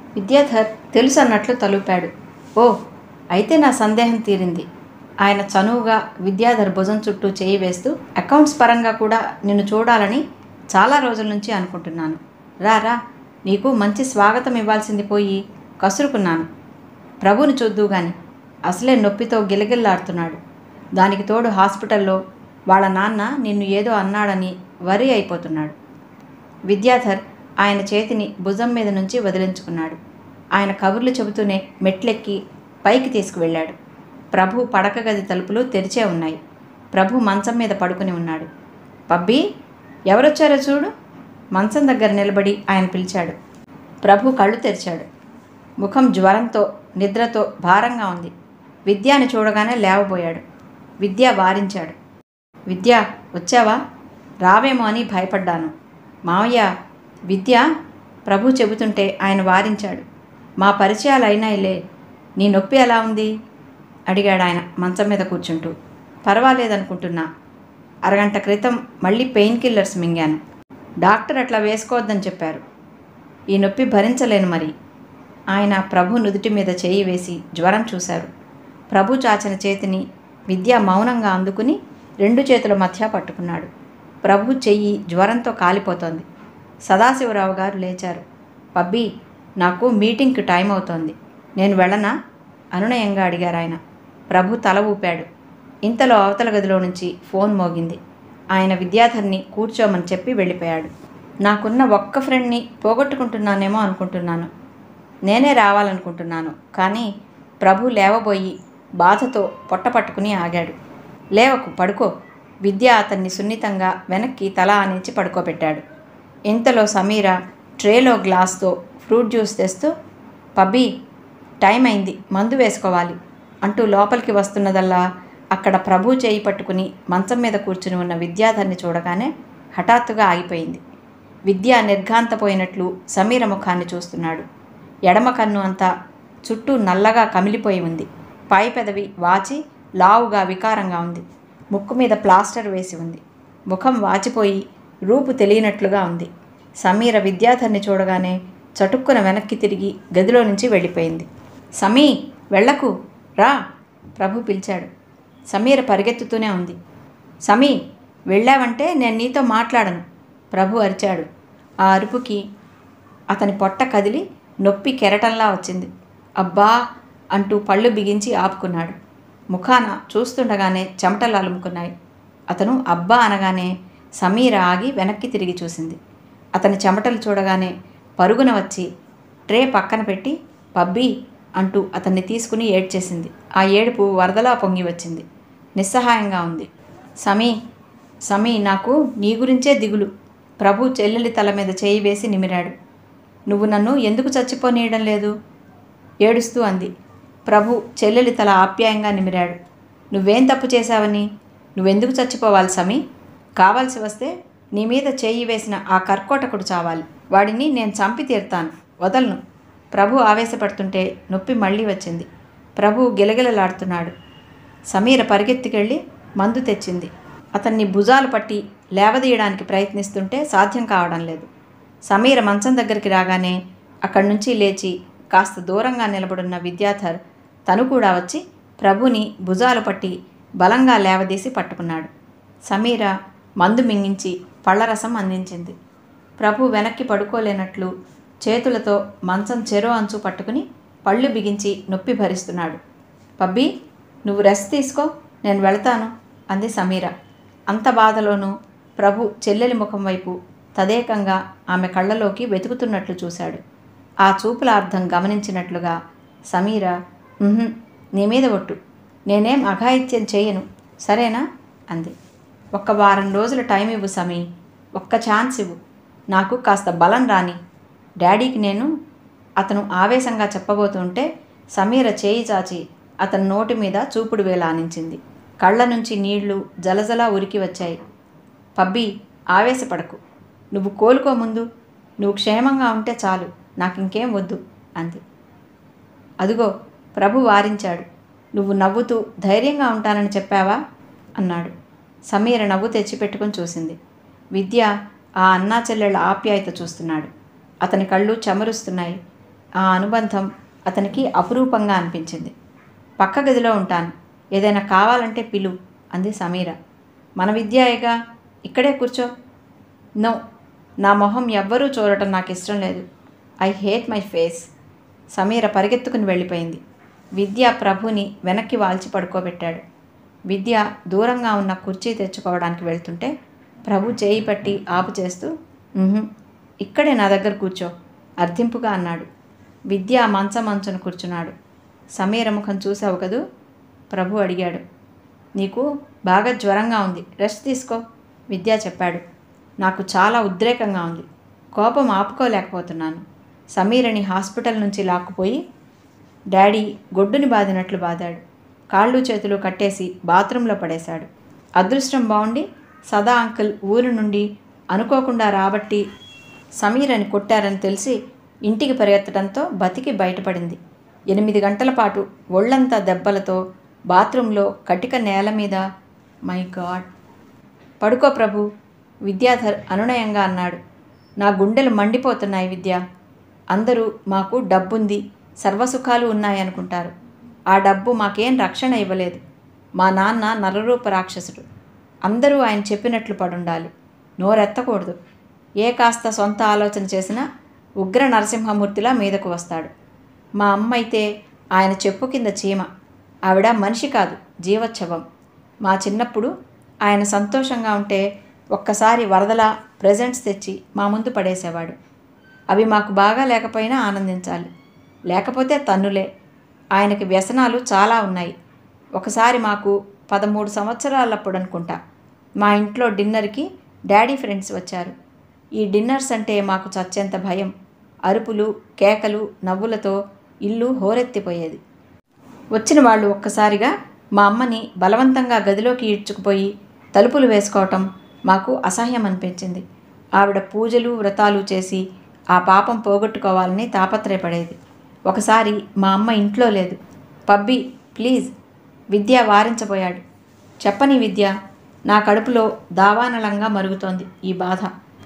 విద్యాధర్ తెలుసు అన్నట్లు తలుపాడు ఓ అయితే నా సందేహం తీరింది ఆయన చనువుగా విద్యాధర్ భుజం చుట్టూ చేయి వేస్తూ అకౌంట్స్ పరంగా కూడా నిన్ను చూడాలని చాలా రోజుల నుంచి అనుకుంటున్నాను రా రా నీకు మంచి స్వాగతం ఇవ్వాల్సింది పోయి కసురుకున్నాను ప్రభుని చూద్దు గాని అసలే నొప్పితో గిలగిల్లాడుతున్నాడు దానికి తోడు హాస్పిటల్లో వాళ్ళ నాన్న నిన్ను ఏదో అన్నాడని వరి అయిపోతున్నాడు విద్యాధర్ ఆయన చేతిని భుజం మీద నుంచి వదిలించుకున్నాడు ఆయన కబుర్లు చెబుతూనే మెట్లెక్కి పైకి తీసుకువెళ్ళాడు ప్రభు పడక గది తలుపులు తెరిచే ఉన్నాయి ప్రభు మంచం మీద పడుకుని ఉన్నాడు పబ్బీ ఎవరొచ్చారో చూడు మంచం దగ్గర నిలబడి ఆయన పిలిచాడు ప్రభు కళ్ళు తెరిచాడు ముఖం జ్వరంతో నిద్రతో భారంగా ఉంది విద్యాని చూడగానే లేవబోయాడు విద్య వారించాడు విద్య వచ్చావా రావేమో అని భయపడ్డాను మావయ్య విద్య ప్రభు చెబుతుంటే ఆయన వారించాడు మా పరిచయాలు అయినాయిలే నీ నొప్పి ఎలా ఉంది అడిగాడు ఆయన మంచం మీద కూర్చుంటూ పర్వాలేదనుకుంటున్నా అరగంట క్రితం మళ్ళీ పెయిన్ కిల్లర్స్ మింగాను డాక్టర్ అట్లా వేసుకోవద్దని చెప్పారు ఈ నొప్పి భరించలేను మరి ఆయన ప్రభు నుదుటి మీద చేయి వేసి జ్వరం చూశారు ప్రభు చాచిన చేతిని విద్య మౌనంగా అందుకుని రెండు చేతుల మధ్య పట్టుకున్నాడు ప్రభు చెయ్యి జ్వరంతో కాలిపోతోంది సదాశివరావు గారు లేచారు పబ్బీ నాకు మీటింగ్కి టైం అవుతోంది నేను వెళ్ళనా అనునయంగా అడిగారు ఆయన ప్రభు తల ఊపాడు ఇంతలో అవతల గదిలో నుంచి ఫోన్ మోగింది ఆయన విద్యాధర్ని కూర్చోమని చెప్పి వెళ్ళిపోయాడు నాకున్న ఒక్క ఫ్రెండ్ని పోగొట్టుకుంటున్నానేమో అనుకుంటున్నాను నేనే రావాలనుకుంటున్నాను కానీ ప్రభు లేవబోయి బాధతో పొట్ట పట్టుకుని ఆగాడు లేవకు పడుకో విద్య అతన్ని సున్నితంగా వెనక్కి తల ఆనించి పడుకోబెట్టాడు ఇంతలో సమీర ట్రేలో గ్లాస్తో ఫ్రూట్ జ్యూస్ తెస్తూ పబ్బీ టైం అయింది మందు వేసుకోవాలి అంటూ లోపలికి వస్తున్నదల్లా అక్కడ ప్రభు చేయి పట్టుకుని మంచం మీద కూర్చుని ఉన్న విద్యాధర్ని చూడగానే హఠాత్తుగా ఆగిపోయింది విద్య నిర్ఘాంతపోయినట్లు సమీర ముఖాన్ని చూస్తున్నాడు ఎడమ కన్ను అంతా చుట్టూ నల్లగా కమిలిపోయి ఉంది పై పెదవి వాచి లావుగా వికారంగా ఉంది ముక్కు మీద ప్లాస్టర్ వేసి ఉంది ముఖం వాచిపోయి రూపు తెలియనట్లుగా ఉంది సమీర విద్యాధర్ని చూడగానే చటుక్కున వెనక్కి తిరిగి గదిలో నుంచి వెళ్ళిపోయింది సమీ వెళ్ళకు రా ప్రభు పిలిచాడు సమీర పరిగెత్తుతూనే ఉంది సమీ వెళ్ళావంటే నేను నీతో మాట్లాడను ప్రభు అరిచాడు ఆ అరుపుకి అతని పొట్ట కదిలి నొప్పి కెరటంలా వచ్చింది అబ్బా అంటూ పళ్ళు బిగించి ఆపుకున్నాడు ముఖాన చూస్తుండగానే చెమటలు అలుముకున్నాయి అతను అబ్బా అనగానే సమీర ఆగి వెనక్కి తిరిగి చూసింది అతని చెమటలు చూడగానే పరుగున వచ్చి ట్రే పక్కన పెట్టి పబ్బీ అంటూ అతన్ని తీసుకుని ఏడ్చేసింది ఆ ఏడుపు వరదలా పొంగి వచ్చింది నిస్సహాయంగా ఉంది సమీ సమీ నాకు నీ గురించే దిగులు ప్రభు చెల్లెలి తల మీద చేయి వేసి నిమిరాడు నువ్వు నన్ను ఎందుకు చచ్చిపోనీయడం లేదు ఏడుస్తూ అంది ప్రభు చెల్లెలి తల ఆప్యాయంగా నిమిరాడు నువ్వేం తప్పు చేశావని నువ్వెందుకు చచ్చిపోవాలి సమీ కావాల్సి వస్తే నీ మీద చేయి వేసిన ఆ కర్కోటకుడు చావాలి వాడిని నేను చంపి తీరుతాను వదలను ప్రభు ఆవేశపడుతుంటే నొప్పి మళ్ళీ వచ్చింది ప్రభు గిలగిలలాడుతున్నాడు సమీర పరిగెత్తికెళ్ళి మందు తెచ్చింది అతన్ని భుజాలు పట్టి లేవదీయడానికి ప్రయత్నిస్తుంటే సాధ్యం కావడం లేదు సమీర మంచం దగ్గరికి రాగానే అక్కడి నుంచి లేచి కాస్త దూరంగా నిలబడున్న విద్యాధర్ తను కూడా వచ్చి ప్రభుని భుజాలు పట్టి బలంగా లేవదీసి పట్టుకున్నాడు సమీర మందు మింగించి పళ్ళరసం అందించింది ప్రభు వెనక్కి పడుకోలేనట్లు చేతులతో మంచం చెరో అంచు పట్టుకుని పళ్ళు బిగించి నొప్పి భరిస్తున్నాడు పబ్బీ నువ్వు రెస్ట్ తీసుకో నేను వెళతాను అంది సమీర అంత బాధలోనూ ప్రభు చెల్లెలి ముఖం వైపు తదేకంగా ఆమె కళ్ళలోకి వెతుకుతున్నట్లు చూశాడు ఆ చూపుల అర్థం గమనించినట్లుగా సమీర "ఉహుం, నీ మీద ఒట్టు నేనేం అఘాయిత్యం చేయను సరేనా అంది ఒక్క వారం రోజుల టైం ఇవ్వు సమీ ఒక్క ఛాన్స్ ఇవ్వు నాకు కాస్త బలం రాని డాడీకి నేను అతను ఆవేశంగా చెప్పబోతుంటే సమీర చేయి చాచి అతని నోటి మీద చూపుడు వేలానించింది కళ్ళ నుంచి నీళ్లు జలజలా ఉరికి వచ్చాయి పబ్బీ ఆవేశపడకు నువ్వు కోలుకో ముందు నువ్వు క్షేమంగా ఉంటే చాలు నాకు ఇంకేం వద్దు అంది అదుగో ప్రభు వారించాడు నువ్వు నవ్వుతూ ధైర్యంగా ఉంటానని చెప్పావా అన్నాడు సమీర నవ్వు తెచ్చిపెట్టుకుని చూసింది విద్య ఆ అన్నా చెల్లెళ్ళ ఆప్యాయత చూస్తున్నాడు అతని కళ్ళు చెమరుస్తున్నాయి ఆ అనుబంధం అతనికి అపురూపంగా అనిపించింది పక్క గదిలో ఉంటాను ఏదైనా కావాలంటే పిలు అంది సమీర మన విద్యాయగా ఇక్కడే కూర్చో నో నా మొహం ఎవ్వరూ చూడటం నాకు ఇష్టం లేదు I hate my face Sameera పరిగెత్తుకుని వెళ్ళిపోయింది విద్య ప్రభుని వెనక్కి వాల్చి పడుకోబెట్టాడు విద్య దూరంగా ఉన్న కుర్చీ తెచ్చుకోవడానికి వెళ్తుంటే ప్రభు చేయి పట్టి ఆపు చేస్తూ "ఉహుం, ఇక్కడే నా దగ్గర కూర్చో అర్థింపుగా అన్నాడు విద్య మంచం మంచున కూర్చున్నాడు సమీర ముఖం చూసావు కదూ ప్రభు అడిగాడు నీకు బాగా జ్వరంగా ఉంది రెస్ట్ తీసుకో విద్య చెప్పాడు నాకు చాలా ఉద్రేకంగా ఉంది కోపం ఆపుకోలేకపోతున్నాను సమీరని హాస్పిటల్ నుంచి లాక్కుపోయి డాడీ గొడ్డుని బాదినట్లు బాదాడు కాళ్ళు చేతులు కట్టేసి బాత్రూంలో పడేశాడు అదృష్టం బాగుండి సదా అంకుల్ ఊరు నుండి అనుకోకుండా రాబట్టి సమీరని కొట్టారని తెలిసి ఇంటికి పరిగెత్తడంతో బతికి బయటపడింది ఎనిమిది గంటల పాటు ఒళ్ళంతా దెబ్బలతో బాత్రూంలో కటిక నేల మీద మై గాడ్ పడుకో ప్రభు విద్యాధర్ అనునయంగా అన్నాడు నా గుండెలు మండిపోతున్నాయి విద్య అందరూ మాకు డబ్బుంది సర్వసుఖాలు ఉన్నాయనుకుంటారు ఆ డబ్బు మాకేం రక్షణ ఇవ్వలేదు మా నాన్న నరరూప రాక్షసుడు అందరూ ఆయన చెప్పినట్లు పడుండాలి నోరెత్తకూడదు ఏ కాస్త సొంత ఆలోచన చేసినా ఉగ్ర నరసింహమూర్తిలా మీదకు వస్తాడు మా అమ్మ అయితే ఆయన చెప్పు కింద చీమ ఆవిడ మనిషి కాదు జీవోత్సవం మా చిన్నప్పుడు ఆయన సంతోషంగా ఉంటే ఒక్కసారి వరదలా ప్రెజెంట్స్ తెచ్చి మా ముందు పడేసేవాడు అవి మాకు బాగా లేకపోయినా ఆనందించాలి లేకపోతే తన్నులే ఆయనకి వ్యసనాలు చాలా ఉన్నాయి ఒకసారి మాకు పదమూడు సంవత్సరాలప్పుడు అనుకుంటా మా ఇంట్లో డిన్నర్కి డాడీ ఫ్రెండ్స్ వచ్చారు ఈ డిన్నర్స్ అంటే మాకు చచ్చేంత భయం అరుపులు కేకలు నవ్వులతో ఇల్లు హోరెత్తిపోయేది వచ్చిన వాళ్ళు ఒక్కసారిగా మా అమ్మని బలవంతంగా గదిలోకి ఈడ్చుకుపోయి తలుపులు వేసుకోవటం మాకు అసహ్యం అనిపించింది ఆవిడ పూజలు వ్రతాలు చేసి ఆ పాపం పోగొట్టుకోవాలని తాపత్రయపడేది ఒకసారి మా అమ్మ ఇంట్లో లేదు పబ్బి ప్లీజ్ విద్య వారించబోయాడు చెప్పని విద్య నా కడుపులో దావానలంగా మరుగుతోంది ఈ బాధ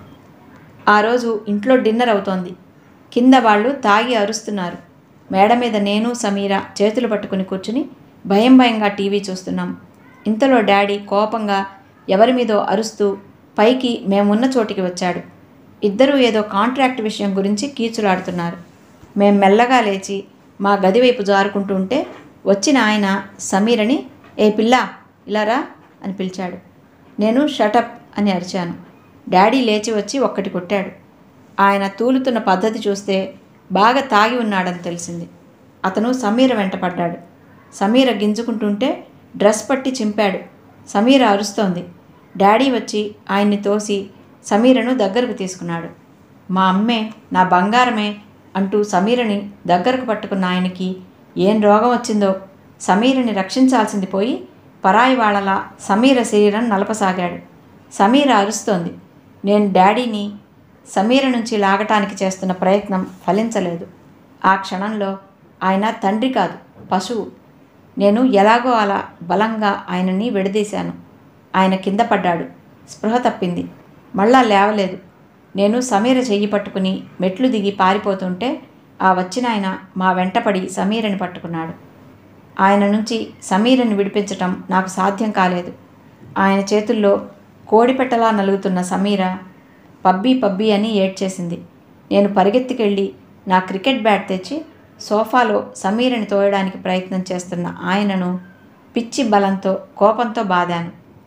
ఆ రోజు ఇంట్లో డిన్నర్ అవుతోంది కింద వాళ్ళు తాగి అరుస్తున్నారు మేడ మీద నేను సమీర చేతులు పట్టుకుని కూర్చుని భయం భయంగా టీవీ చూస్తున్నాం ఇంతలో డాడీ కోపంగా ఎవరి మీదో అరుస్తూ పైకి మేమున్న చోటికి వచ్చాడు ఇద్దరూ ఏదో కాంట్రాక్ట్ విషయం గురించి కీచులాడుతున్నారు మేం మెల్లగా లేచి మా గది వైపు జారుకుంటూ ఉంటే వచ్చిన ఆయన సమీరని ఏ పిల్ల ఇలా రా అని పిలిచాడు నేను షటప్ అని అరిచాను డాడీ లేచి వచ్చి ఒక్కటి కొట్టాడు ఆయన తూలుతున్న పద్ధతి చూస్తే బాగా తాగి ఉన్నాడని తెలిసింది అతను సమీర వెంట పడ్డాడు సమీర గింజుకుంటుంటే డ్రెస్ పట్టి చింపాడు సమీర అరుస్తోంది డాడీ వచ్చి ఆయన్ని తోసి సమీరను దగ్గరకు తీసుకున్నాడు మా అమ్మే నా బంగారమే అంటూ సమీరని దగ్గరకు పట్టుకున్న ఆయనకి ఏం రోగం వచ్చిందో సమీరని రక్షించాల్సింది పోయి పరాయి వాళ్ళలా సమీర శరీరం నలపసాగాడు సమీర అరుస్తోంది నేను డాడీని సమీర నుంచి లాగటానికి చేస్తున్న ప్రయత్నం ఫలించలేదు ఆ క్షణంలో ఆయన తండ్రి కాదు పశువు నేను ఎలాగో అలా బలంగా ఆయనని విడదీశాను ఆయన కింద పడ్డాడు స్పృహ తప్పింది మళ్ళా లేవలేదు నేను సమీర చెయ్యి పట్టుకుని మెట్లు దిగి పారిపోతుంటే ఆ వచ్చిన ఆయన మా వెంటపడి సమీరని పట్టుకున్నాడు ఆయన నుంచి సమీరని విడిపించటం నాకు సాధ్యం కాలేదు ఆయన చేతుల్లో కోడిపెట్టలా నలుగుతున్న సమీర పబ్బీ పబ్బీ అని ఏడ్చేసింది నేను పరిగెత్తికెళ్ళి నా క్రికెట్ బ్యాట్ తెచ్చి సోఫాలో సమీరని తోయడానికి ప్రయత్నం చేస్తున్న ఆయనను పిచ్చి బలంతో కోపంతో బాదాను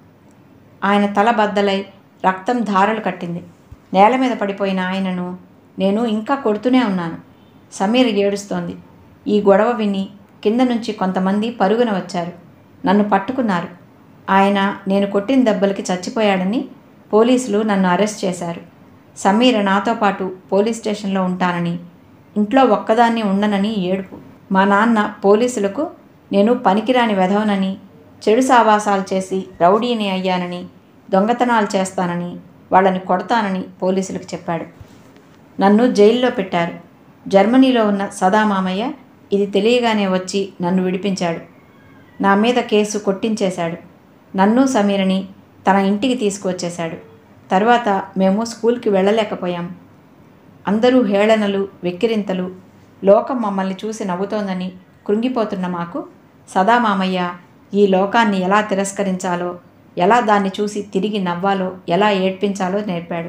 ఆయన తల బద్దలై రక్తం ధారలు కట్టింది నేల మీద పడిపోయిన ఆయనను నేను ఇంకా కొడుతూనే ఉన్నాను సమీర్ ఏడుస్తోంది ఈ గొడవ విని కింద నుంచి కొంతమంది పరుగున వచ్చారు నన్ను పట్టుకున్నారు ఆయన నేను కొట్టిన దెబ్బలకి చచ్చిపోయాడని పోలీసులు నన్ను అరెస్ట్ చేశారు సమీర నాతో పాటు పోలీస్ స్టేషన్లో ఉంటానని ఇంట్లో ఒక్కదాన్ని ఉండనని ఏడుపు మా నాన్న పోలీసులకు నేను పనికిరాని వెధవనని చెడు సావాసాలు చేసి రౌడీని అయ్యానని దొంగతనాలు చేస్తానని వాళ్ళని కొడతానని పోలీసులకు చెప్పాడు నన్ను జైల్లో పెట్టారు జర్మనీలో ఉన్న సదామామయ్య ఇది తెలియగానే వచ్చి నన్ను విడిపించాడు నా మీద కేసు కొట్టించేశాడు నన్ను సమీరని తన ఇంటికి తీసుకువచ్చేశాడు తర్వాత మేము స్కూల్కి వెళ్ళలేకపోయాం అందరూ హేళనలు వెక్కిరింతలు లోకం మమ్మల్ని చూసి నవ్వుతోందని కృంగిపోతున్న మాకు సదా మామయ్య ఈ లోకాన్ని ఎలా తిరస్కరించాలో ఎలా దాన్ని చూసి తిరిగి నవ్వాలో ఎలా ఏడ్పించాలో నేర్పాడు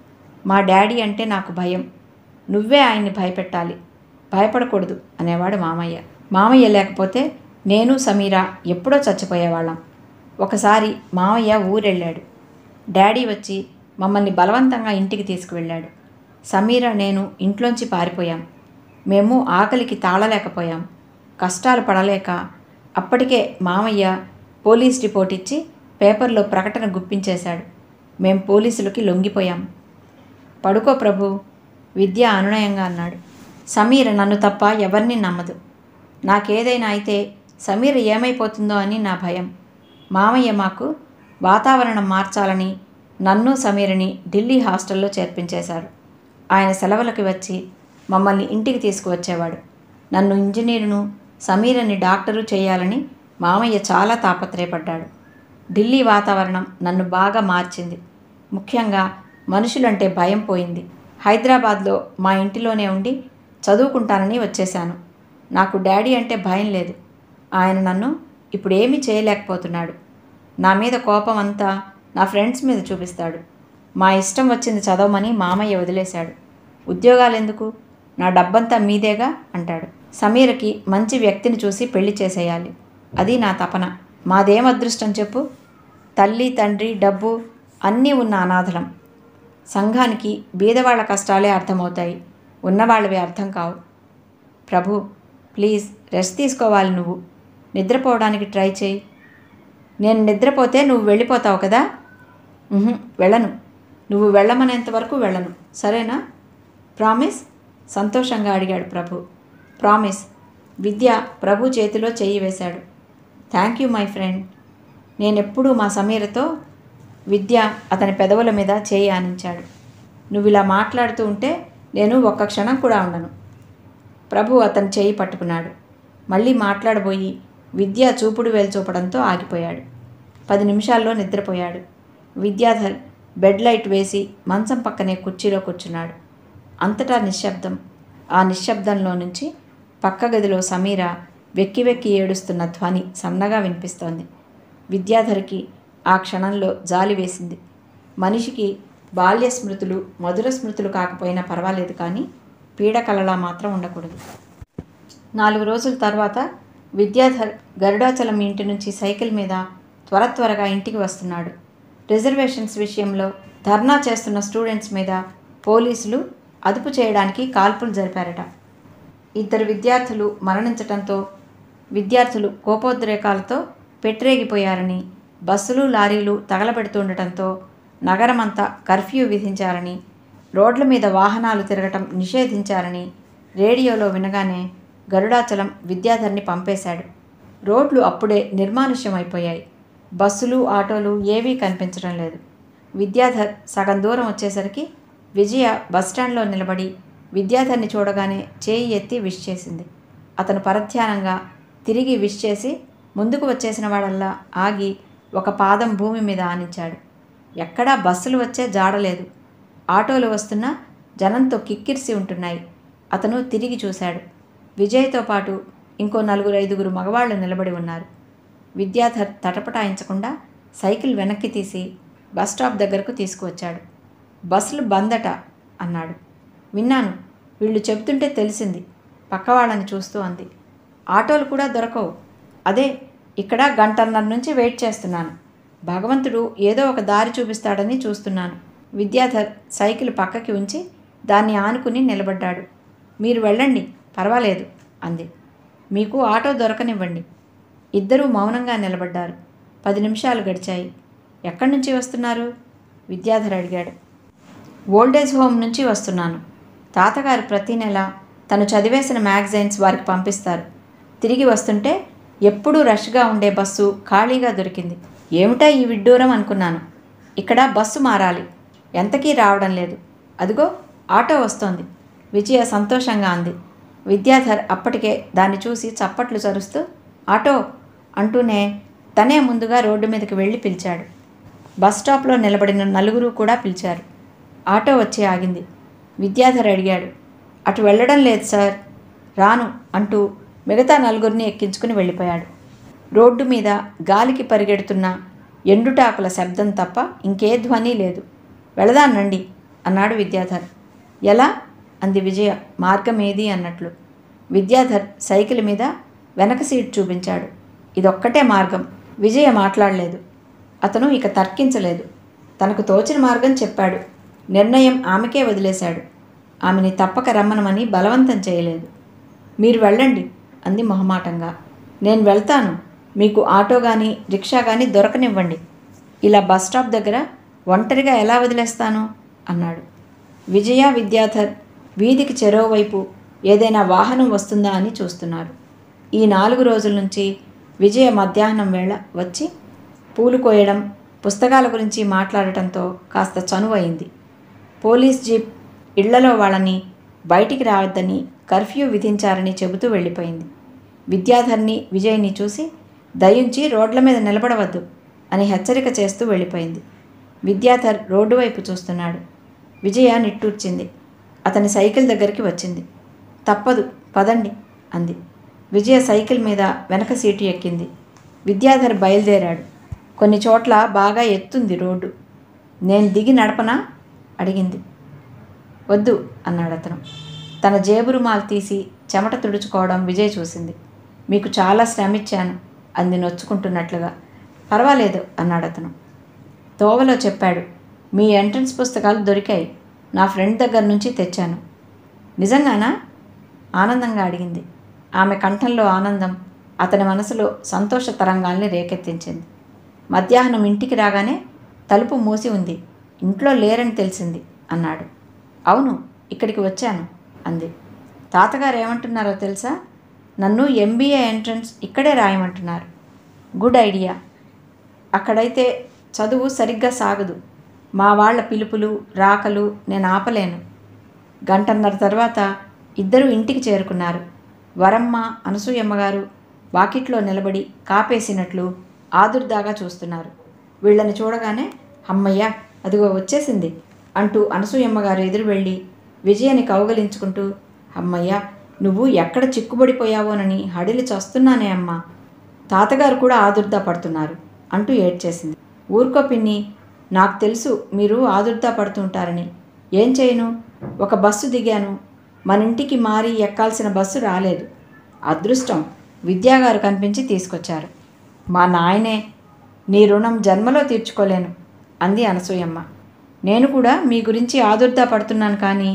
మా డాడీ అంటే నాకు భయం నువ్వే ఆయన్ని భయపెట్టాలి భయపడకూడదు అనేవాడు మామయ్య మామయ్య లేకపోతే నేను సమీర ఎప్పుడో చచ్చిపోయేవాళ్ళం ఒకసారి మామయ్య ఊరెళ్ళాడు డాడీ వచ్చి మమ్మల్ని బలవంతంగా ఇంటికి తీసుకువెళ్ళాడు సమీర నేను ఇంట్లోంచి పారిపోయాం మేము ఆకలికి తాళలేకపోయాం కష్టాలు పడలేక అప్పటికే మామయ్య పోలీస్ రిపోర్ట్ ఇచ్చి పేపర్లో ప్రకటన గుప్పించేశాడు మేం పోలీసులకి లొంగిపోయాం పడుకో ప్రభు విద్య అనునయంగా అన్నాడు సమీర నన్ను తప్ప ఎవరిని నమ్మదు నాకేదైనా అయితే సమీర ఏమైపోతుందో అని నా భయం మామయ్య మాకు వాతావరణం మార్చాలని నన్ను సమీరని ఢిల్లీ హాస్టల్లో చేర్పించేశారు ఆయన సెలవులకి వచ్చి మమ్మల్ని ఇంటికి తీసుకువచ్చేవాడు నన్ను ఇంజనీరును సమీరని డాక్టరు చేయాలని మామయ్య చాలా తాపత్రయపడ్డాడు ఢిల్లీ వాతావరణం నన్ను బాగా మార్చింది ముఖ్యంగా మనుషులంటే భయం పోయింది హైదరాబాద్లో మా ఇంటిలోనే ఉండి చదువుకుంటానని వచ్చేశాను నాకు డాడీ అంటే భయం లేదు ఆయన నన్ను ఇప్పుడు ఏమీ చేయలేకపోతున్నాడు నా మీద కోపం అంతా నా ఫ్రెండ్స్ మీద చూపిస్తాడు మా ఇష్టం వచ్చింది చదవమని మామయ్య వదిలేశాడు ఉద్యోగాలు ఎందుకు నా డబ్బంతా మీదేగా అంటాడు సమీరకి మంచి వ్యక్తిని చూసి పెళ్లి చేసేయాలి అది నా తపన మాదేం అదృష్టం చెప్పు తల్లి తండ్రి డబ్బు అన్నీ ఉన్న అనాథలం సంఘానికి బీదవాళ్ల కష్టాలే అర్థమవుతాయి ఉన్నవాళ్ళవి అర్థం కావు ప్రభు ప్లీజ్ రెస్ట్ తీసుకోవాలి నువ్వు నిద్రపోవడానికి ట్రై చేయి నేను నిద్రపోతే నువ్వు వెళ్ళిపోతావు కదా ఉహుం, వెళ్ళను నువ్వు వెళ్ళమనేంత వరకు వెళ్ళను సరేనా ప్రామిస్ సంతోషంగా అడిగాడు ప్రభు ప్రామిస్ విద్య ప్రభు చేతిలో చెయ్యి వేశాడు థ్యాంక్ యూ మై ఫ్రెండ్ నేనెప్పుడూ మా సమీరతో విద్య అతని పెదవుల మీద చేయి ఆనించాడు నువ్వు ఇలా మాట్లాడుతూ ఉంటే నేను ఒక్క క్షణం కూడా ఉండను ప్రభు అతని చేయి పట్టుకున్నాడు మళ్ళీ మాట్లాడబోయి విద్య చూపుడు వేలు చూపడంతో ఆగిపోయాడు పది నిమిషాల్లో నిద్రపోయాడు విద్యాధర్ బెడ్ లైట్ వేసి మంచం పక్కనే కుర్చీలో కూర్చున్నాడు అంతటా నిశ్శబ్దం ఆ నిశ్శబ్దంలో నుంచి పక్క గదిలో సమీర వెక్కి వెక్కి ఏడుస్తున్న ధ్వని సన్నగా వినిపిస్తోంది విద్యాధర్కి ఆ క్షణంలో జాలి వేసింది మనిషికి బాల్య స్మృతులు మధుర స్మృతులు కాకపోయినా పర్వాలేదు కానీ పీడకలలా మాత్రం ఉండకూడదు నాలుగు రోజుల తర్వాత విద్యాధర్ గరుడాచలం ఇంటి నుంచి సైకిల్ మీద త్వర త్వరగా ఇంటికి వస్తున్నాడు రిజర్వేషన్స్ విషయంలో ధర్నా చేస్తున్న స్టూడెంట్స్ మీద పోలీసులు అదుపు చేయడానికి కాల్పులు జరిపారట ఇద్దరు విద్యార్థులు మరణించటంతో విద్యార్థులు కోపోద్రేకాలతో పెట్టరేగిపోయారని బస్సులు లారీలు తగలబెడుతుండటంతో నగరమంతా కర్ఫ్యూ విధించారని రోడ్ల మీద వాహనాలు తిరగటం నిషేధించారని రేడియోలో వినగానే గరుడాచలం విద్యాధర్ని పంపేశాడు రోడ్లు అప్పుడే నిర్మానుష్యమైపోయాయి బస్సులు ఆటోలు ఏవీ కనిపించడం లేదు విద్యాధర్ సగం దూరం వచ్చేసరికి విజయ బస్టాండ్లో నిలబడి విద్యాధర్ని చూడగానే చేయి ఎత్తి విష్ చేసింది అతను పరధ్యానంగా తిరిగి విష్ చేసి ముందుకు వచ్చేసిన వాడల్లా ఆగి ఒక పాదం భూమి మీద ఆనించాడు ఎక్కడా బస్సులు వచ్చే జాడలేదు ఆటోలు వస్తున్నా జనంతో కిక్కిరిసి ఉంటున్నాయి అతను తిరిగి చూశాడు విజయ్తో పాటు ఇంకో నలుగురు ఐదుగురు మగవాళ్ళు నిలబడి ఉన్నారు విద్యాధర్ తటపటాయించకుండా సైకిల్ వెనక్కి తీసి బస్ స్టాప్ దగ్గరకు తీసుకువచ్చాడు బస్సులు బందట అన్నాడు విన్నాను వీళ్ళు చెబుతుంటే తెలిసింది పక్కవాళ్ళని చూస్తూ అంది ఆటోలు కూడా దొరకవు అదే ఇక్కడ గంటన్నర నుంచి వెయిట్ చేస్తున్నాను భగవంతుడు ఏదో ఒక దారి చూపిస్తాడని చూస్తున్నాను విద్యాధర్ సైకిల్ పక్కకి ఉంచి దాన్ని ఆనుకుని నిలబడ్డాడు మీరు వెళ్ళండి పర్వాలేదు అంది మీకు ఆటో దొరకనివ్వండి ఇద్దరూ మౌనంగా నిలబడ్డారు పది నిమిషాలు గడిచాయి ఎక్కడి నుంచి వస్తున్నారు విద్యాధర్ అడిగాడు ఓల్డేజ్ హోమ్ నుంచి వస్తున్నాను తాతగారు ప్రతి నెల తను చదివేసిన మ్యాగజైన్స్ వారికి పంపిస్తారు తిరిగి వస్తుంటే ఎప్పుడూ రష్గా ఉండే బస్సు ఖాళీగా దొరికింది ఏమిటా ఈ విడ్డూరం అనుకున్నాను ఇక్కడ బస్సు మారాలి ఎంతకీ రావడం లేదు అదిగో ఆటో వస్తోంది విజయ సంతోషంగా అంది విద్యాధర్ అప్పటికే దాన్ని చూసి చప్పట్లు చరుస్తూ ఆటో అంటూనే తనే ముందుగా రోడ్డు మీదకి వెళ్ళి పిలిచాడు బస్ స్టాప్లో నిలబడిన నలుగురు కూడా పిలిచారు ఆటో వచ్చి ఆగింది విద్యాధర్ అడిగాడు అటు వెళ్ళడం లేదు సార్ రాను అంటూ మిగతా నలుగురిని ఎక్కించుకుని వెళ్ళిపోయాడు రోడ్డు మీద గాలికి పరిగెడుతున్న ఎండుటాకుల శబ్దం తప్ప ఇంకే ధ్వని లేదు వెళదానండి అన్నాడు విద్యాధర్ ఎలా అంది విజయ మార్గం ఏది అన్నట్లు విద్యాధర్ సైకిల్ మీద వెనక సీట్ చూపించాడు ఇదొక్కటే మార్గం విజయ మాట్లాడలేదు అతను ఇక తర్కించలేదు తనకు తోచిన మార్గం చెప్పాడు నిర్ణయం ఆమెకే వదిలేశాడు ఆమెని తప్పక రమ్మనమని బలవంతం చేయలేదు మీరు వెళ్ళండి అంది మొహమాటంగా నేను వెళ్తాను మీకు ఆటో కానీ రిక్షా కానీ దొరకనివ్వండి ఇలా బస్ స్టాప్ దగ్గర ఒంటరిగా ఎలా వదిలేస్తాను అన్నాడు విజయ విద్యాధర్ వీధికి చెరోవైపు ఏదైనా వాహనం వస్తుందా అని చూస్తున్నారు ఈ నాలుగు రోజుల నుంచి విజయ మధ్యాహ్నం వేళ వచ్చి పూలు కోయడం పుస్తకాల గురించి మాట్లాడటంతో కాస్త చనువైంది పోలీస్ జీప్ ఇళ్లలో వాళ్ళని బయటికి రావద్దని కర్ఫ్యూ విధించారని చెబుతూ వెళ్ళిపోయింది విద్యాధర్ని విజయ్ని చూసి దయించి రోడ్ల మీద నిలబడవద్దు అని హెచ్చరిక చేస్తూ వెళ్ళిపోయింది విద్యాధర్ రోడ్డు వైపు చూస్తున్నాడు విజయ నిట్టూర్చింది అతని సైకిల్ దగ్గరికి వచ్చింది తప్పదు పదండి అంది విజయ సైకిల్ మీద వెనక సీటు ఎక్కింది విద్యాధర్ బయలుదేరాడు కొన్ని చోట్ల బాగా ఎత్తుంది రోడ్డు నేను దిగి నడపనా అడిగింది వద్దు అన్నాడు అతను తన జేబు రుమాలు తీసి చెమట తుడుచుకోవడం విజయ్ చూసింది మీకు చాలా శ్రమిచ్చాను అంది నొచ్చుకుంటున్నట్లుగా పర్వాలేదు అన్నాడు అతను తోవలో చెప్పాడు మీ ఎంట్రన్స్ పుస్తకాలు దొరికాయి నా ఫ్రెండ్ దగ్గర నుంచి తెచ్చాను నిజంగానా ఆనందంగా అడిగింది ఆమె కంఠంలో ఆనందం అతని మనసులో సంతోష తరంగాల్ని రేకెత్తించింది మధ్యాహ్నం ఇంటికి రాగానే తలుపు మూసి ఉంది ఇంట్లో లేరని తెలిసింది అన్నాడు అవును ఇక్కడికి వచ్చాను అంది తాతగారు ఏమంటున్నారో తెలుసా నన్ను ఎంబీఏ ఎంట్రన్స్ ఇక్కడే రాయమంటున్నారు గుడ్ ఐడియా అక్కడైతే చదువు సరిగ్గా సాగదు మా వాళ్ళ పిలుపులు రాకలు నేను ఆపలేను గంటన్నర తర్వాత ఇద్దరు ఇంటికి చేరుకున్నారు వరమ్మ అనసూయమ్మ గారు వాకిట్లో నిలబడి కాపేసినట్లు ఆదుర్దాగా చూస్తున్నారు వీళ్ళని చూడగానే అమ్మయ్య అదిగో వచ్చేసింది అంటూ అనసూయమ్మ గారు ఎదురు వెళ్ళి విజయని కౌగలించుకుంటూ అమ్మయ్య నువ్వు ఎక్కడ చిక్కుబడిపోయావోనని హడిలి చస్తున్నానే అమ్మా తాతగారు కూడా ఆదుర్దా పడుతున్నారు అంటూ ఏడ్చేసింది ఊరుకో పిన్ని నాకు తెలుసు మీరు ఆదుర్దా పడుతుంటారని ఏం చేయను ఒక బస్సు దిగాను మన ఇంటికి మారి ఎక్కాల్సిన బస్సు రాలేదు అదృష్టం విద్యాగారు కనిపించి తీసుకొచ్చారు మా నాయనే నీ రుణం జన్మలో తీర్చుకోలేను అంది అనసూయమ్మ నేను కూడా మీ గురించి ఆదుర్దా పడుతున్నాను కానీ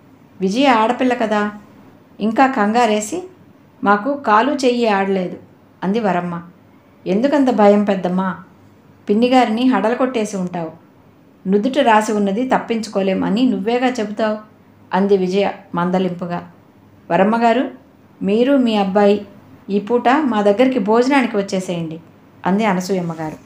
విజయ ఆడపిల్ల కదా ఇంకా కంగారేసి మాకు కాలు చెయ్యి ఆడలేదు అంది వరమ్మ ఎందుకంత భయం పెద్దమ్మా పిన్నిగారిని హడలకొట్టేసి ఉంటావు నుదుట రాసి ఉన్నది తప్పించుకోలేం అని నువ్వేగా చెబుతావు అంది విజయ మందలింపుగా వరమ్మగారు మీరు మీ అబ్బాయి ఈ పూట మా దగ్గరికి భోజనానికి వచ్చేసేయండి అంది అనసూయమ్మ గారు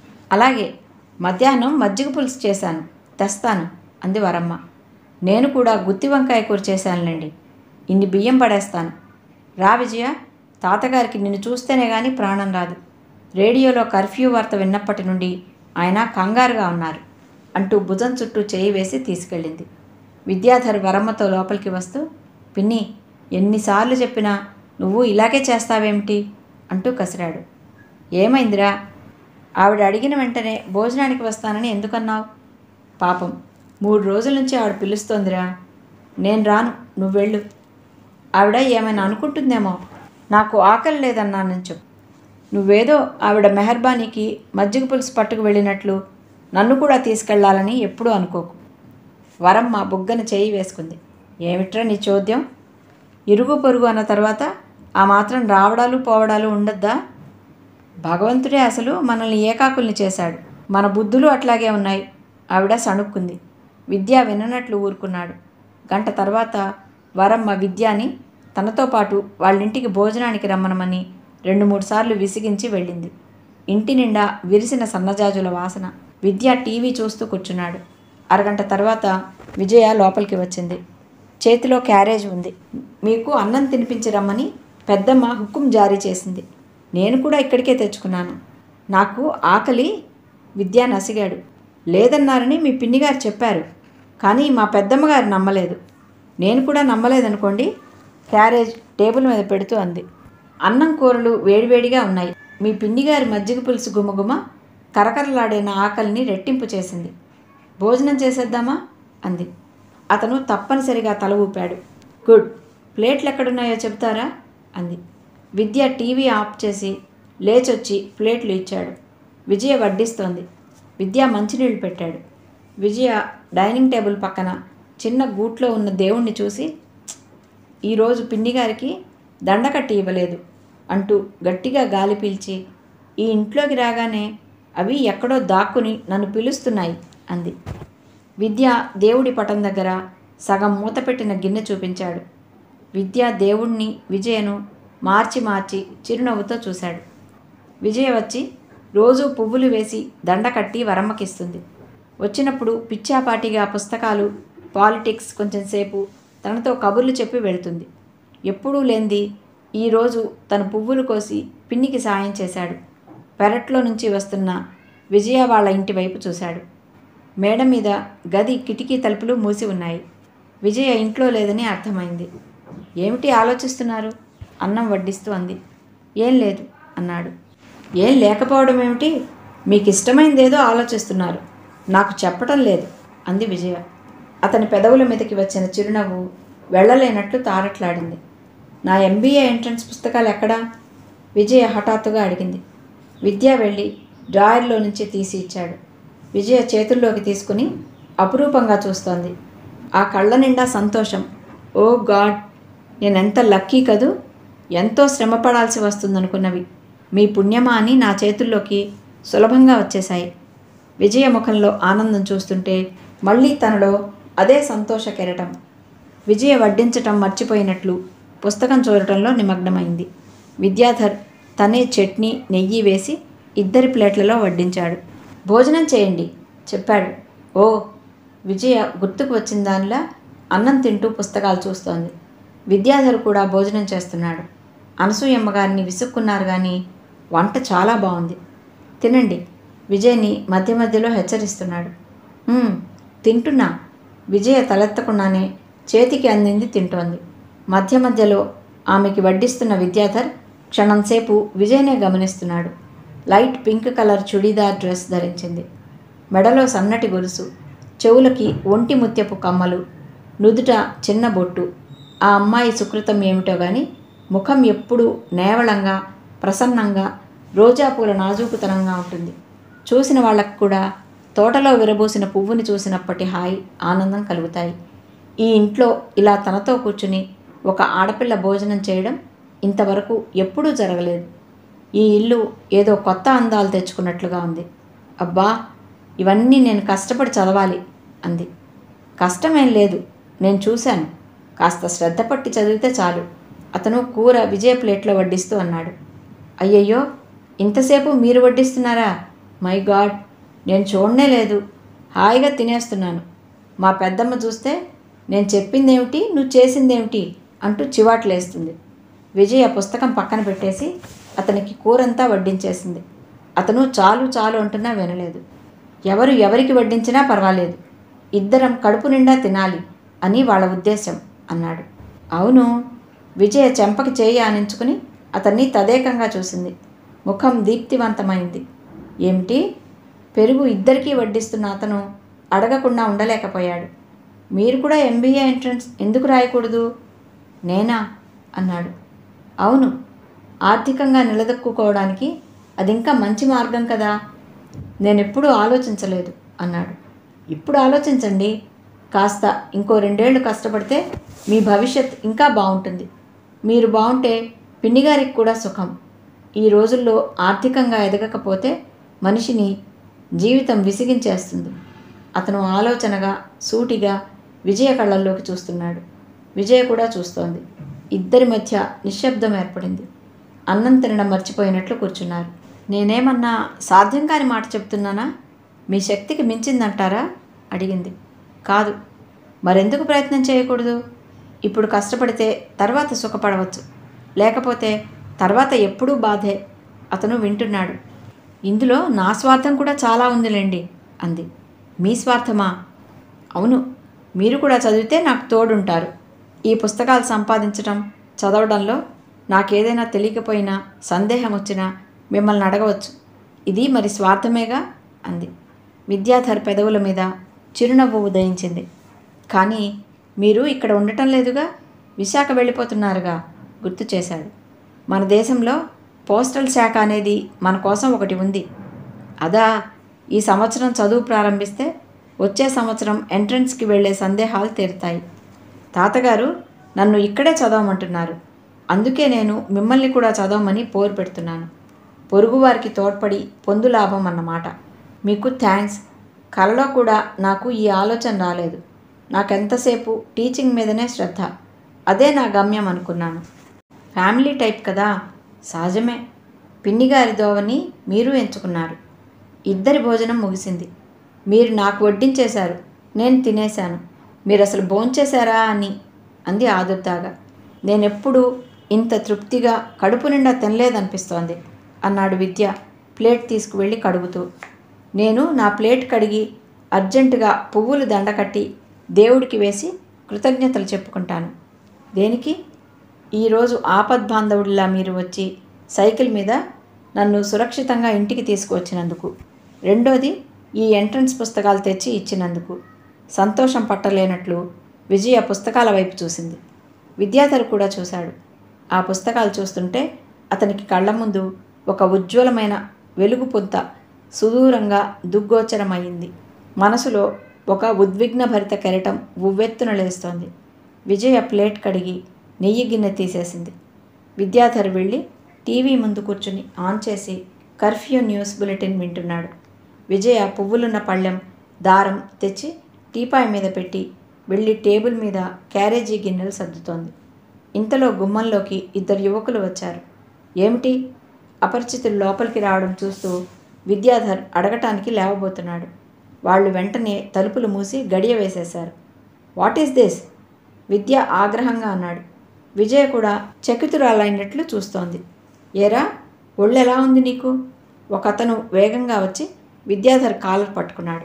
అలాగే మధ్యాహ్నం మజ్జిగ పులుసు చేశాను తెస్తాను అంది వరమ్మ నేను కూడా గుత్తి వంకాయ కూర చేశానులేండి ఇన్ని బియ్యం పడేస్తాను రా విజయ తాతగారికి నిన్ను చూస్తేనే కానీ ప్రాణం రాదు రేడియోలో కర్ఫ్యూ వార్త విన్నప్పటి నుండి ఆయన కంగారుగా ఉన్నారు అంటూ భుజం చుట్టూ చేయి వేసి తీసుకెళ్ళింది విద్యాధర్ వరమ్మతో లోపలికి వస్తూ పిన్ని ఎన్నిసార్లు చెప్పినా నువ్వు ఇలాగే చేస్తావేమిటి అంటూ కసిరాడు ఏమైందిరా ఆవిడ అడిగిన వెంటనే భోజనానికి వస్తానని ఎందుకన్నావు పాపం మూడు రోజుల నుంచి ఆవిడ పిలుస్తోందిరా నేను రాను నువ్వు వెళ్ళు ఆవిడ ఏమైనా అనుకుంటుందేమో నాకు ఆకలి లేదన్నానని చెప్పు నువ్వేదో ఆవిడ మెహర్బానీకి మజ్జిగ పులుసు పట్టుకు వెళ్ళినట్లు నన్ను కూడా తీసుకెళ్లాలని ఎప్పుడూ అనుకోకు వరమ్మ బుగ్గన చేయి వేసుకుంది ఏమిట్రా నీ చోద్యం ఇరుగు పొరుగు అన్న తర్వాత ఆ మాత్రం రావడాలు పోవడాలు ఉండద్దా భగవంతుడే అసలు మనల్ని ఏకాకుల్ని చేశాడు మన బుద్ధులు అట్లాగే ఉన్నాయి ఆవిడ సణుక్కుంది విద్య విననట్లు ఊరుకున్నాడు గంట తర్వాత వరమ్మ విద్యాని తనతో పాటు వాళ్ళింటికి భోజనానికి రమ్మనమని రెండు మూడు సార్లు విసిగించి వెళ్ళింది ఇంటి నిండా విరిసిన సన్నజాజుల వాసన విద్య టీవీ చూస్తూ కూర్చున్నాడు అరగంట తర్వాత విజయ లోపలికి వచ్చింది చేతిలో క్యారేజ్ ఉంది మీకు అన్నం తినిపించి రమ్మని పెద్దమ్మ హుక్కుం జారీ చేసింది నేను కూడా ఇక్కడికే తెచ్చుకున్నాను నాకు ఆకలి విద్యా నసిగాడు లేదన్నారని మీ పిన్నిగారు చెప్పారు కానీ మా పెద్దమ్మగారు నమ్మలేదు నేను కూడా నమ్మలేదనుకోండి క్యారేజ్ టేబుల్ మీద పెడుతూ అంది అన్నం కూరలు వేడివేడిగా ఉన్నాయి మీ పిన్ని గారి మజ్జిగ పులుసు గుమగుమ కరకరలాడే నా ఆకలిని రెట్టింపు చేసింది భోజనం చేసేద్దామా అంది అతను తప్పనిసరిగా తల ఊపాడు గుడ్ ప్లేట్లు ఎక్కడున్నాయో చెప్తారా అంది విద్య టీవీ ఆఫ్ చేసి లేచొచ్చి ప్లేట్లు ఇచ్చాడు విజయ వడ్డిస్తోంది విద్య మంచినీళ్ళు పెట్టాడు విజయ డైనింగ్ టేబుల్ పక్కన చిన్న గూట్లో ఉన్న దేవుణ్ణి చూసి "ఛ్, ఈరోజు పిన్ని గారికి దండకట్టి ఇవ్వలేదు అంటూ గట్టిగా గాలి పీల్చి ఈ ఇంట్లోకి రాగానే అవి ఎక్కడో దాక్కుని నన్ను పిలుస్తున్నాయి అంది విద్య దేవుడి పటం దగ్గర సగం మూతపెట్టిన గిన్నె చూపించాడు విద్య దేవుణ్ణి విజయను మార్చి మార్చి చిరునవ్వుతో చూశాడు విజయ వచ్చి రోజు పువ్వులు వేసి దండ కట్టి వరమ్మకిస్తుంది వచ్చినప్పుడు పిచ్చాపాటిగా పుస్తకాలు పాలిటిక్స్ కొంచెం సేపు తనతో కబుర్లు చెప్పి వెళుతుంది ఎప్పుడూ లేంది ఈరోజు తన పువ్వులు కోసి పిన్నికి సాయం చేశాడు పెరట్లో నుంచి వస్తున్న విజయ వాళ్ళ ఇంటి వైపు చూశాడు మేడ మీద గది కిటికీ తలుపులు మూసి ఉన్నాయి విజయ ఇంట్లో లేదని అర్థమైంది ఏమిటి ఆలోచిస్తున్నారు అన్నం వడ్డిస్తూ అంది ఏం లేదు అన్నాడు ఏం లేకపోవడం ఏమిటి మీకు ఇష్టమైందేదో ఆలోచిస్తున్నారు నాకు చెప్పటం లేదు అంది విజయ అతని పెదవుల మీదకి వచ్చిన చిరునవ్వు వెళ్ళలేనట్లు తారట్లాడింది నా ఎంబీఏ ఎంట్రన్స్ పుస్తకాలు ఎక్కడా విజయ హఠాత్తుగా అడిగింది విద్య వెళ్ళి డ్రాయర్లో నుంచి తీసి ఇచ్చాడు విజయ చేతుల్లోకి తీసుకుని అపురూపంగా చూస్తోంది ఆ కళ్ళ నిండా సంతోషం ఓ గాడ్ నేనెంత లక్కీ కదూ ఎంతో శ్రమ పడాల్సి వస్తుందనుకున్నవి మీ పుణ్యమా అని నా చేతుల్లోకి సులభంగా వచ్చేశాయి విజయ ముఖంలో ఆనందం చూస్తుంటే మళ్ళీ తనలో అదే సంతోష కెరటం విజయ వడ్డించటం మర్చిపోయినట్లు పుస్తకం చూడటంలో నిమగ్నమైంది విద్యాధర్ తనే చట్నీ నెయ్యి వేసి ఇద్దరి ప్లేట్లలో వడ్డించాడు భోజనం చేయండి చెప్పాడు ఓ విజయ గుర్తుకు వచ్చిన దానిలా అన్నం తింటూ పుస్తకాలు చూస్తోంది విద్యాధర్ కూడా భోజనం చేస్తున్నాడు అనసూయమ్మ గారిని విసుక్కున్నారు కానీ వంట చాలా బాగుంది తినండి విజయ్ని మధ్య మధ్యలో హెచ్చరిస్తున్నాడు "ఉమ్, తింటున్నా విజయ తలెత్తకుండానే చేతికి అందింది తింటోంది మధ్య మధ్యలో ఆమెకి వడ్డిస్తున్న విద్యాధర్ క్షణంసేపు విజయ్నే గమనిస్తున్నాడు light pink colour churidar dress ధరించింది మెడలో సన్నటి గొలుసు చెవులకి ఒంటి ముత్యపు కమ్మలు నుదుట చిన్న బొట్టు ఆ అమ్మాయి సుకృతం ఏమిటో గాని ముఖం ఎప్పుడూ నేవళంగా ప్రసన్నంగా రోజాపూల నాజూకుతనంగా ఉంటుంది చూసిన వాళ్ళకు కూడా తోటలో విరబూసిన పువ్వుని చూసినప్పటి హాయి ఆనందం కలుగుతాయి ఈ ఇంట్లో ఇలా తనతో కూర్చుని ఒక ఆడపిల్ల భోజనం చేయడం ఇంతవరకు ఎప్పుడూ జరగలేదు ఈ ఇల్లు ఏదో కొత్త అందాలు తెచ్చుకున్నట్లుగా ఉంది అబ్బా ఇవన్నీ నేను కష్టపడి చదవాలి అంది కష్టమేం లేదు నేను చూశాను కాస్త శ్రద్ధ పట్టి చదివితే చాలు అతను కూర విజయ ప్లేట్లో వడ్డిస్తూ అన్నాడు అయ్యయ్యో ఇంతసేపు మీరు వడ్డిస్తున్నారా మై గాడ్ నేను చూడనే లేదు హాయిగా తినేస్తున్నాను మా పెద్దమ్మ చూస్తే నేను చెప్పిందేమిటి నువ్వు చేసిందేమిటి అంటూ చివాట్లేస్తుంది విజయ పుస్తకం పక్కన పెట్టేసి అతనికి కూరంతా వడ్డించేసింది అతను చాలు చాలు అంటున్నా వినలేదు ఎవరు ఎవరికి వడ్డించినా పర్వాలేదు ఇద్దరం కడుపు నిండా తినాలి అని వాళ్ళ ఉద్దేశం అన్నాడు అవును విజయ చెంపకి చేయి ఆనించుకుని అతన్ని తదేకంగా చూసింది ముఖం దీప్తివంతమైంది ఏమిటి పెరుగు ఇద్దరికీ వడ్డిస్తున్న అతను అడగకుండా ఉండలేకపోయాడు మీరు కూడా ఎంబీఏ ఎంట్రన్స్ ఎందుకు రాయకూడదు నేనా అన్నాడు అవును ఆర్థికంగా నిలదొక్కుకోవడానికి అది ఇంకా మంచి మార్గం కదా నేనెప్పుడూ ఆలోచించలేదు అన్నాడు ఇప్పుడు ఆలోచించండి కాస్త ఇంకో రెండేళ్లు కష్టపడితే మీ భవిష్యత్ ఇంకా బాగుంటుంది మీరు బాగుంటే పిన్నిగారికి కూడా సుఖం ఈ రోజుల్లో ఆర్థికంగా ఎదగకపోతే మనిషిని జీవితం విసిగించేస్తుంది అతను ఆలోచనగా సూటిగా విజయ కళ్ళల్లోకి చూస్తున్నాడు విజయ కూడా చూస్తోంది ఇద్దరి మధ్య నిశ్శబ్దం ఏర్పడింది అన్నం తినడం మర్చిపోయినట్లు కూర్చున్నారు నేనేమన్నా సాధ్యం కాని మాట చెప్తున్నానా మీ శక్తికి మించిందంటారా అడిగింది కాదు మరెందుకు ప్రయత్నం చేయకూడదు ఇప్పుడు కష్టపడితే తర్వాత సుఖపడవచ్చు లేకపోతే తర్వాత ఎప్పుడూ బాధే అతను వింటున్నాడు ఇందులో నా స్వార్థం కూడా చాలా ఉందిలేండి అంది మీ స్వార్థమా అవును మీరు కూడా చదివితే నాకు తోడుంటారు ఈ పుస్తకాలు సంపాదించడం చదవడంలో నాకేదైనా తెలియకపోయినా సందేహం వచ్చినా మిమ్మల్ని అడగవచ్చు ఇది మరి స్వార్థమేగా అంది విద్యాధర్ పెదవుల మీద చిరునవ్వు ఉదయించింది కానీ మీరు ఇక్కడ ఉండటం లేదుగా విశాఖ వెళ్ళిపోతున్నారుగా గుర్తు చేశాడు మన దేశంలో పోస్టల్ శాఖ అనేది మన కోసం ఒకటి ఉంది అదా ఈ సంవత్సరం చదువు ప్రారంభిస్తే వచ్చే సంవత్సరం ఎంట్రన్స్కి వెళ్ళే సందేహాలు తీరుతాయి తాతగారు నన్ను ఇక్కడే చదవమంటున్నారు అందుకే నేను మిమ్మల్ని కూడా చదవమని పోరు పెడుతున్నాను పొరుగువారికి తోడ్పడి పొందు లాభం అన్నమాట మీకు థ్యాంక్స్ కలలో కూడా నాకు ఈ ఆలోచన రాలేదు నాకెంతసేపు టీచింగ్ మీదనే శ్రద్ధ అదే నా గమ్యం అనుకున్నాను ఫ్యామిలీ టైప్ కదా సహజమే పిన్నిగారి దోవని మీరు ఎంచుకున్నారు ఇద్దరి భోజనం ముగిసింది మీరు నాకు వడ్డించేశారు నేను తినేశాను మీరు అసలు భోంచేశారా అని అంది ఆదుర్దాగా నేనెప్పుడు ఇంత తృప్తిగా కడుపు నిండా తినలేదనిపిస్తోంది అన్నాడు విద్య ప్లేట్ తీసుకువెళ్ళి కడుగుతూ నేను నా ప్లేట్ కడిగి అర్జెంటుగా పువ్వులు దండకట్టి దేవుడికి వేసి కృతజ్ఞతలు చెప్పుకుంటాను దేనికి ఈరోజు ఆపద్బాంధవుడిలా మీరు వచ్చి సైకిల్ మీద నన్ను సురక్షితంగా ఇంటికి తీసుకువచ్చినందుకు రెండోది ఈ ఎంట్రన్స్ పుస్తకాలు తెచ్చి ఇచ్చినందుకు సంతోషం పట్టలేనట్లు విజయ పుస్తకాల వైపు చూసింది విద్యాధర్ కూడా చూశాడు ఆ పుస్తకాలు చూస్తుంటే అతనికి కళ్ళ ముందు ఒక ఉజ్వలమైన వెలుగు పొంత సుదూరంగా దుగ్గోచరమయ్యింది మనసులో ఒక ఉద్విగ్నభరిత కెరటం ఉవ్వెత్తున లేస్తోంది విజయ ప్లేట్ కడిగి నెయ్యి గిన్నె తీసేసింది విద్యాధర్ వెళ్ళి టీవీ ముందు కూర్చుని ఆన్ చేసి కర్ఫ్యూ న్యూస్ బులెటిన్ వింటున్నాడు విజయ పువ్వులున్న పళ్ళెం దారం తెచ్చి టీపాయ్ మీద పెట్టి వెళ్ళి టేబుల్ మీద క్యారేజీ గిన్నెలు సర్దుతోంది ఇంతలో గుమ్మంలోకి ఇద్దరు యువకులు వచ్చారు ఏమిటి అపరిచితులు లోపలికి రావడం చూస్తూ విద్యాధర్ అడగటానికి లేవబోతున్నాడు వాళ్ళు వెంటనే తలుపులు మూసి గడియ వేసేశారు వాట్ ఈస్ దిస్ విద్య ఆగ్రహంగా అన్నాడు విజయ కూడా చకితురాలైనట్లు చూస్తోంది ఏరా ఒళ్ళు ఎలా ఉంది నీకు ఒక అతను వేగంగా వచ్చి విద్యాధర్ కాలర్ పట్టుకున్నాడు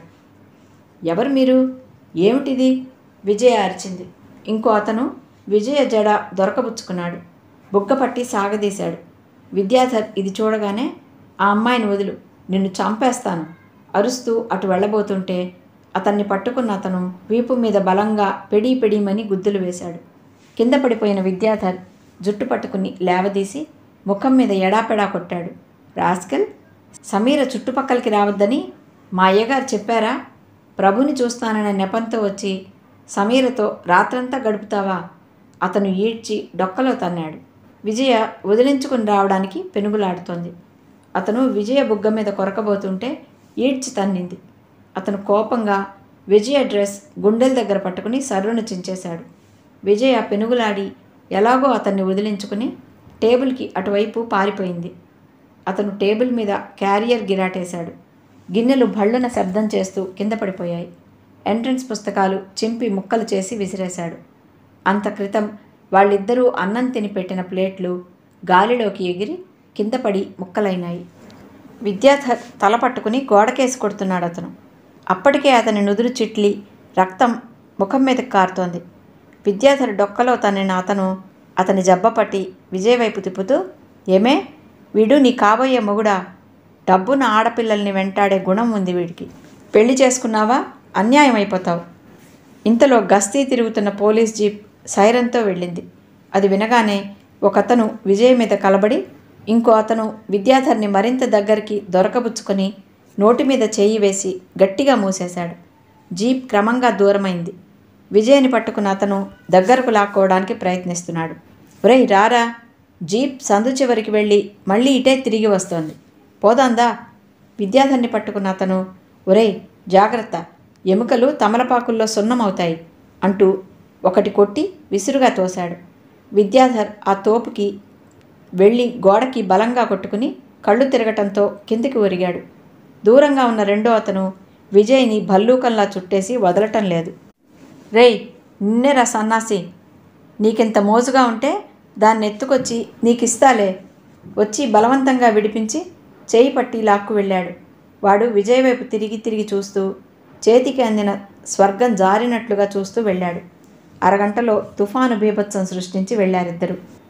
ఎవరు మీరు ఏమిటిది విజయ అరిచింది ఇంకో అతను విజయ జడ దొరకబుచ్చుకున్నాడు బుగ్గ పట్టి సాగదీశాడు విద్యాధర్ ఇది చూడగానే ఆ అమ్మాయిని వదులు నిన్ను చంపేస్తాను అరుస్తూ అటు వెళ్ళబోతుంటే అతన్ని పట్టుకున్న అతను వీపు మీద బలంగా పెడీ పెడీమని గుద్దులు వేశాడు కింద పడిపోయిన విద్యాధర్ జుట్టు పట్టుకుని లేవదీసి ముఖం మీద ఎడాపెడా కొట్టాడు రాస్కల్ సమీర చుట్టుపక్కలకి రావద్దని మా అయ్యగారు చెప్పారా ప్రభుని చూస్తాననే నెపంతో వచ్చి సమీరతో రాత్రంతా గడుపుతావా అతను ఈడ్చి డొక్కలో తన్నాడు విజయ వదిలించుకుని రావడానికి పెనుగులాడుతోంది అతను విజయ బుగ్గ మీద కొరకబోతుంటే ఈడ్చి తన్నింది అతను కోపంగా విజయ డ్రెస్ గుండెల దగ్గర పట్టుకుని సర్రును చించేశాడు విజయ పెనుగులాడి ఎలాగో అతన్ని వదిలించుకుని టేబుల్కి అటువైపు పారిపోయింది అతను టేబుల్ మీద క్యారియర్ గిరాటేశాడు గిన్నెలు భళ్ళున శబ్దం చేస్తూ కింద పడిపోయాయి ఎంట్రన్స్ పుస్తకాలు చింపి ముక్కలు చేసి విసిరేశాడు అంత క్రితం వాళ్ళిద్దరూ అన్నం తిని పెట్టిన ప్లేట్లు గాలిలోకి ఎగిరి కింద పడి ముక్కలైనాయి విద్యాధర్ తల పట్టుకుని గోడకేసి కొడుతున్నాడు అతను అప్పటికే అతని నుదురు చిట్లి రక్తం ముఖం మీదకి కారుతోంది విద్యాధర్ డొక్కలో తనిన అతను అతని జబ్బ పట్టి విజయ్ వైపు తిప్పుతూ ఏమే వీడు నీ కాబోయే మొగుడా డబ్బున ఆడపిల్లల్ని వెంటాడే గుణం ఉంది వీడికి పెళ్లి చేసుకున్నావా అన్యాయం అయిపోతావు ఇంతలో గస్తీ తిరుగుతున్న పోలీస్ జీప్ సైరన్తో వెళ్ళింది అది వినగానే ఒకతను విజయ్ మీద కలబడి ఇంకో అతను విద్యాధర్ని మరింత దగ్గరికి దొరకబుచ్చుకొని నోటి మీద చేయి వేసి గట్టిగా మూసేశాడు జీప్ క్రమంగా దూరమైంది విజయ్ని పట్టుకున్న అతను దగ్గరకు లాక్కోవడానికి ప్రయత్నిస్తున్నాడు ఒరేయ్ రారా జీప్ సందు చివరికి వెళ్ళి మళ్ళీ ఇటే తిరిగి వస్తోంది పోదాందా విద్యాధర్ని పట్టుకున్న అతను ఒరేయ్ జాగ్రత్త ఎముకలు తమలపాకుల్లో సున్నమవుతాయి అంటూ ఒకటి కొట్టి విసురుగా తోశాడు విద్యాధర్ ఆ తోపుకి వెళ్ళి గోడకి బలంగా కొట్టుకుని కళ్ళు తిరగటంతో కిందికి ఒరిగాడు దూరంగా ఉన్న రెండో అతను విజయ్ని భల్లూకంలా చుట్టేసి వదలటం లేదు రేయ్ నిన్నేరా సన్నాసి నీకింత మోజుగా ఉంటే దాన్ని ఎత్తుకొచ్చి నీకిస్తాలే వచ్చి బలవంతంగా విడిపించి చేయి పట్టి లాక్కు వెళ్ళాడు వాడు విజయ్ వైపు తిరిగి తిరిగి చూస్తూ చేతికి అందిన స్వర్గం జారినట్లుగా చూస్తూ వెళ్ళాడు అరగంటలో తుఫాను బీభత్సం సృష్టించి వెళ్ళారిద్దరు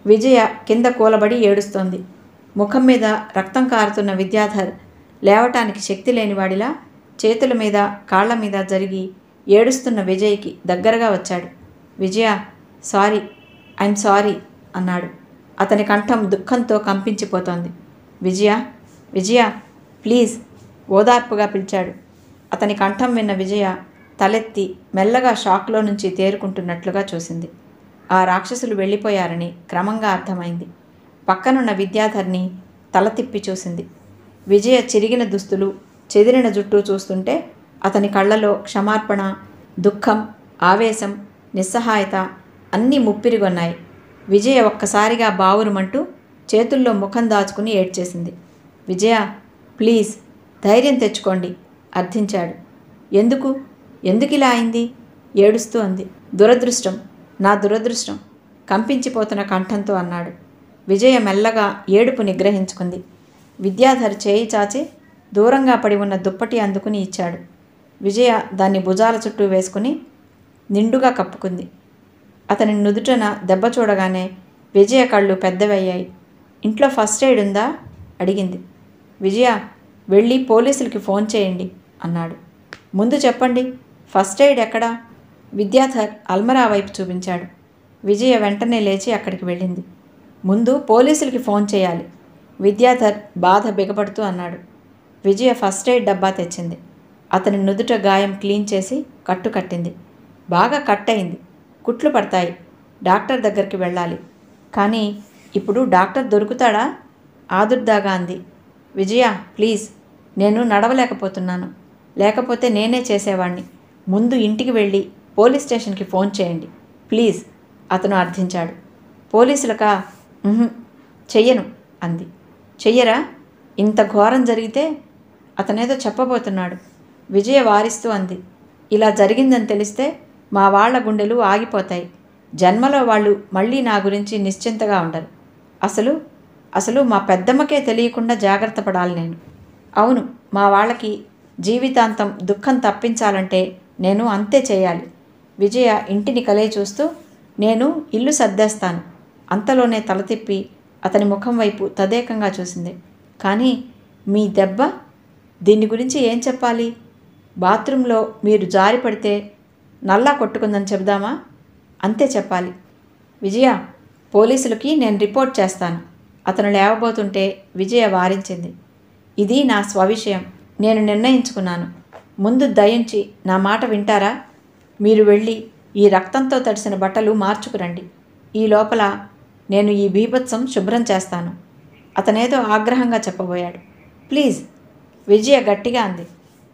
విజయ కింద కూలబడి ఏడుస్తోంది ముఖం మీద రక్తం కారుతున్న విద్యాధర్ లేవటానికి శక్తి లేనివాడిలా చేతుల మీద కాళ్ళ మీద జరిగి ఏడుస్తున్న విజయ్కి దగ్గరగా వచ్చాడు విజయ సారీ ఐఎమ్ సారీ అన్నాడు అతని కంఠం దుఃఖంతో కంపించిపోతోంది విజయ విజయ ప్లీజ్ ఓదార్పుగా పిలిచాడు అతని కంఠం విన్న విజయ తలెత్తి మెల్లగా షాక్లో నుంచి తేరుకుంటున్నట్లుగా చూసింది ఆ రాక్షసులు వెళ్ళిపోయారని క్రమంగా అర్థమైంది పక్కనున్న విద్యాధర్ని తల తిప్పి చూసింది విజయ చిరిగిన దుస్తులు చెదిరిన జుట్టు చూస్తుంటే అతని కళ్ళలో క్షమార్పణ దుఃఖం ఆవేశం నిస్సహాయత అన్నీ ముప్పిరిగొన్నాయి విజయ ఒక్కసారిగా బావురుమంటూ చేతుల్లో ముఖం దాచుకుని ఏడ్చేసింది విజయ ప్లీజ్ ధైర్యం తెచ్చుకోండి అర్థించాడు ఎందుకు ఎందుకు ఇలా అయింది ఏడుస్తూ అంది దురదృష్టం నా దురదృష్టం కంపించిపోతున్న కంఠంతో అన్నాడు విజయ మెల్లగా ఏడుపు నిగ్రహించుకుంది విద్యాధర్ చేయి చాచి దూరంగా పడి ఉన్న దుప్పటి అందుకుని ఇచ్చాడు విజయ దాన్ని భుజాల చుట్టూ వేసుకుని నిండుగా కప్పుకుంది అతని నుదుటన దెబ్బ చూడగానే విజయ కళ్ళు పెద్దవయ్యాయి ఇంట్లో ఫస్ట్ ఎయిడ్ ఉందా అడిగింది విజయ వెళ్ళి పోలీసులకి ఫోన్ చేయండి అన్నాడు ముందు చెప్పండి ఫస్ట్ ఎయిడ్ ఎక్కడా విద్యాధర్ అల్మరా వైపు చూపించాడు విజయ వెంటనే లేచి అక్కడికి వెళ్ళింది ముందు పోలీసులకి ఫోన్ చేయాలి విద్యాధర్ బాధ బిగపడుతూ అన్నాడు విజయ ఫస్ట్ ఎయిడ్ డబ్బా తెచ్చింది అతని నుదుట గాయం క్లీన్ చేసి కట్టు కట్టింది బాగా కట్ అయింది కుట్లు పడతాయి డాక్టర్ దగ్గరికి వెళ్ళాలి కానీ ఇప్పుడు డాక్టర్ దొరుకుతాడా ఆదుర్దాగా అంది విజయ ప్లీజ్ నేను నడవలేకపోతున్నాను లేకపోతే నేనే చేసేవాణ్ణి ముందు ఇంటికి వెళ్ళి పోలీస్ స్టేషన్కి ఫోన్ చేయండి ప్లీజ్ అతను అర్థించాడు పోలీసులకా "ఉహుం, చెయ్యను అంది చెయ్యరా ఇంత ఘోరం జరిగితే అతనేదో చెప్పబోతున్నాడు విజయ వారిస్తూ అంది ఇలా జరిగిందని తెలిస్తే మా వాళ్ళ గుండెలు ఆగిపోతాయి జన్మలో వాళ్ళు మళ్ళీ నా గురించి నిశ్చింతగా ఉండరు అసలు అసలు మా పెద్దమ్మకే తెలియకుండా జాగ్రత్త పడాలి నేను అవును మా వాళ్ళకి జీవితాంతం దుఃఖం తప్పించాలంటే నేను అంతే చేయాలి విజయ ఇంటిని కలయి చూస్తూ నేను ఇల్లు సర్దేస్తాను అంతలోనే తల తిప్పి అతని ముఖం వైపు తదేకంగా చూసింది కానీ మీ దెబ్బ దీని గురించి ఏం చెప్పాలి బాత్రూంలో మీరు జారి పడితే నల్లా కొట్టుకుందని చెబుదామా అంతే చెప్పాలి విజయ పోలీసులకి నేను రిపోర్ట్ చేస్తాను అతను లేవబోతుంటే విజయ వారించింది ఇది నా స్వవిషయం నేను నిర్ణయించుకున్నాను ముందు దయించి నా మాట వింటారా మీరు వెళ్ళి ఈ రక్తంతో తడిసిన బట్టలు మార్చుకురండి ఈ లోపల నేను ఈ బీభత్సం శుభ్రం చేస్తాను అతనేదో ఆగ్రహంగా చెప్పబోయాడు ప్లీజ్ విజయ గట్టిగా అంది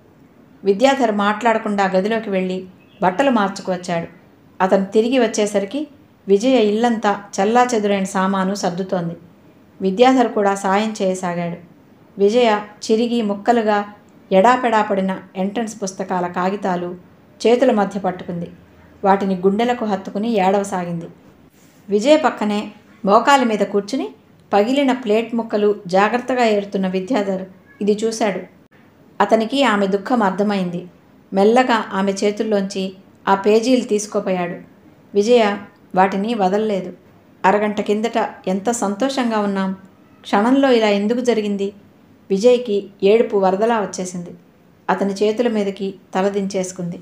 విద్యాధర్ మాట్లాడకుండా గదిలోకి వెళ్ళి బట్టలు మార్చుకువచ్చాడు అతను తిరిగి వచ్చేసరికి విజయ ఇల్లంతా చల్లా చెదురైన సామాను సర్దుతోంది విద్యాధర్ కూడా సాయం చేయసాగాడు విజయ చిరిగి ముక్కలుగా ఎడాపెడా పడిన ఎంట్రన్స్ పుస్తకాల కాగితాలు చేతుల మధ్య పట్టుకుంది వాటిని గుండెలకు హత్తుకుని ఏడవసాగింది విజయ పక్కనే మోకాలి మీద కూర్చుని పగిలిన ప్లేట్ ముక్కలు జాగ్రత్తగా ఏరుతున్న విద్యాధర్ ఇది చూశాడు అతనికి ఆమె దుఃఖం అర్థమైంది మెల్లగా ఆమె చేతుల్లోంచి ఆ పేజీలు తీసుకోపోయాడు విజయ వాటిని వదలలేదు అరగంట కిందట ఎంత సంతోషంగా ఉన్నాం క్షణంలో ఇలా ఎందుకు జరిగింది విజయ్కి ఏడుపు వరదలా వచ్చేసింది అతని చేతుల మీదకి తలదించేసుకుంది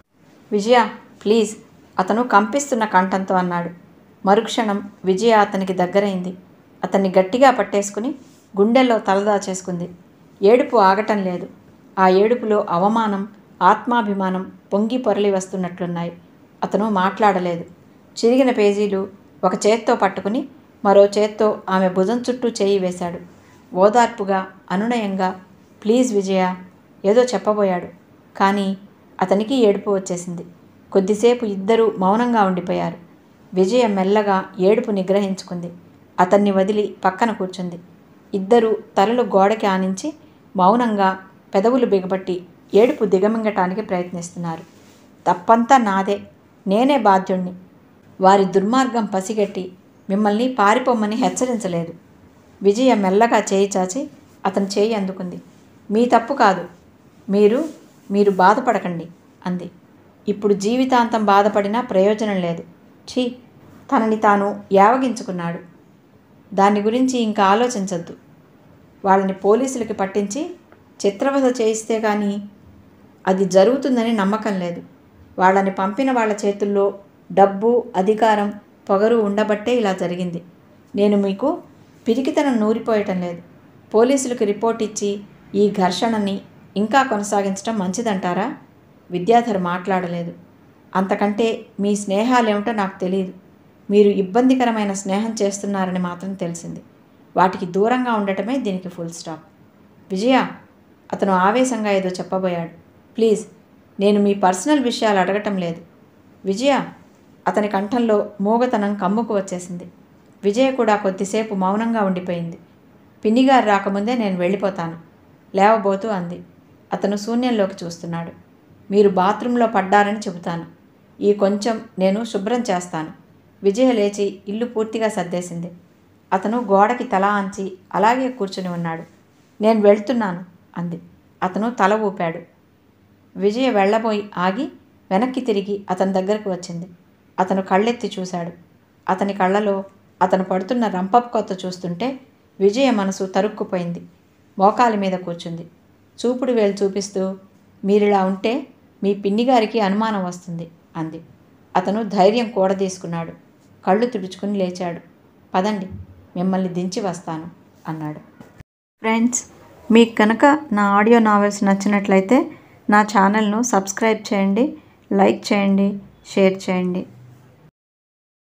విజయ ప్లీజ్ అతను కంపిస్తున్న కంఠంతో అన్నాడు మరుక్షణం విజయ అతనికి దగ్గరైంది అతన్ని గట్టిగా పట్టేసుకుని గుండెల్లో తలదాచేసుకుంది ఏడుపు ఆగటం లేదు ఆ ఏడుపులో అవమానం ఆత్మాభిమానం పొంగి పొరలి వస్తున్నట్లున్నాయి అతను మాట్లాడలేదు చిరిగిన పేజీలు ఒక చేత్తో పట్టుకుని మరో చేత్తో ఆమె భుజం చుట్టూ చేయి వేశాడు ఓదార్పుగా అనునయంగా ప్లీజ్ విజయ ఏదో చెప్పబోయాడు కానీ అతనికి ఏడుపు వచ్చేసింది కొద్దిసేపు ఇద్దరూ మౌనంగా ఉండిపోయారు విజయ మెల్లగా ఏడుపు నిగ్రహించుకుంది అతన్ని వదిలి పక్కన కూర్చుంది ఇద్దరూ తలలు గోడకి ఆనించి మౌనంగా పెదవులు బిగబట్టి ఏడుపు దిగమింగటానికి ప్రయత్నిస్తున్నారు తప్పంతా నాదే నేనే బాధ్యుణ్ణి వారి దుర్మార్గం పసిగట్టి మిమ్మల్ని పారిపోమ్మని హెచ్చరించలేదు విజయ మెల్లగా చేయి చాచి అతని చేయి అందుకుంది మీ తప్పు కాదు మీరు మీరు బాధపడకండి అంది ఇప్పుడు జీవితాంతం బాధపడినా ప్రయోజనం లేదు ఛీ తనని తాను యావగించుకున్నాడు దాని గురించి ఇంకా ఆలోచించద్దు వాళ్ళని పోలీసులకి పట్టించి చిత్రవధ చేయిస్తే కానీ అది జరుగుతుందని నమ్మకం లేదు వాళ్ళని పంపిన వాళ్ళ చేతుల్లో డబ్బు అధికారం పొగరు ఉండబట్టే ఇలా జరిగింది నేను మీకు పిరికితనం నూరిపోయటం లేదు పోలీసులకు రిపోర్ట్ ఇచ్చి ఈ ఘర్షణని ఇంకా కొనసాగించడం మంచిదంటారా విద్యాధర్ మాట్లాడలేదు అంతకంటే మీ స్నేహాలేమిటో నాకు తెలియదు మీరు ఇబ్బందికరమైన స్నేహం చేస్తున్నారని మాత్రం తెలిసింది వాటికి దూరంగా ఉండటమే దీనికి ఫుల్ స్టాప్ విజయ అతను ఆవేశంగా ఏదో చెప్పబోయాడు ప్లీజ్ నేను మీ పర్సనల్ విషయాలు అడగటం లేదు విజయ అతని కంఠంలో మూగతనం కమ్ముకు వచ్చేసింది విజయ కూడా కొద్దిసేపు మౌనంగా ఉండిపోయింది పిన్నిగారు రాకముందే నేను వెళ్ళిపోతాను లేవబోతూ అంది అతను శూన్యంలోకి చూస్తున్నాడు మీరు బాత్రూంలో పడ్డారని చెబుతాను ఈ కొంచెం నేను శుభ్రం చేస్తాను విజయ లేచి ఇల్లు పూర్తిగా సర్దేసింది అతను గోడకి తల ఆంచి అలాగే కూర్చుని ఉన్నాడు నేను వెళ్తున్నాను అంది అతను తల ఊపాడు విజయ వెళ్ళబోయి ఆగి వెనక్కి తిరిగి అతని దగ్గరకు వచ్చింది అతను కళ్ళెత్తి చూశాడు అతని కళ్ళలో అతను పడుతున్న రంపపు కొత్త చూస్తుంటే విజయ మనసు తరుక్కుపోయింది మోకాలి మీద కూర్చుంది చూపుడు వేలు చూపిస్తూ మీరిలా ఉంటే మీ పిన్నిగారికి అనుమానం వస్తుంది అంది అతను ధైర్యం కూడదీసుకున్నాడు కళ్ళు తుడుచుకుని లేచాడు పదండి మిమ్మల్ని దించి వస్తాను అన్నాడు ఫ్రెండ్స్ మీకు కనుక నా ఆడియో నావెల్స్ నచ్చినట్లయితే నా ఛానల్ను సబ్స్క్రైబ్ చేయండి లైక్ చేయండి షేర్ చేయండి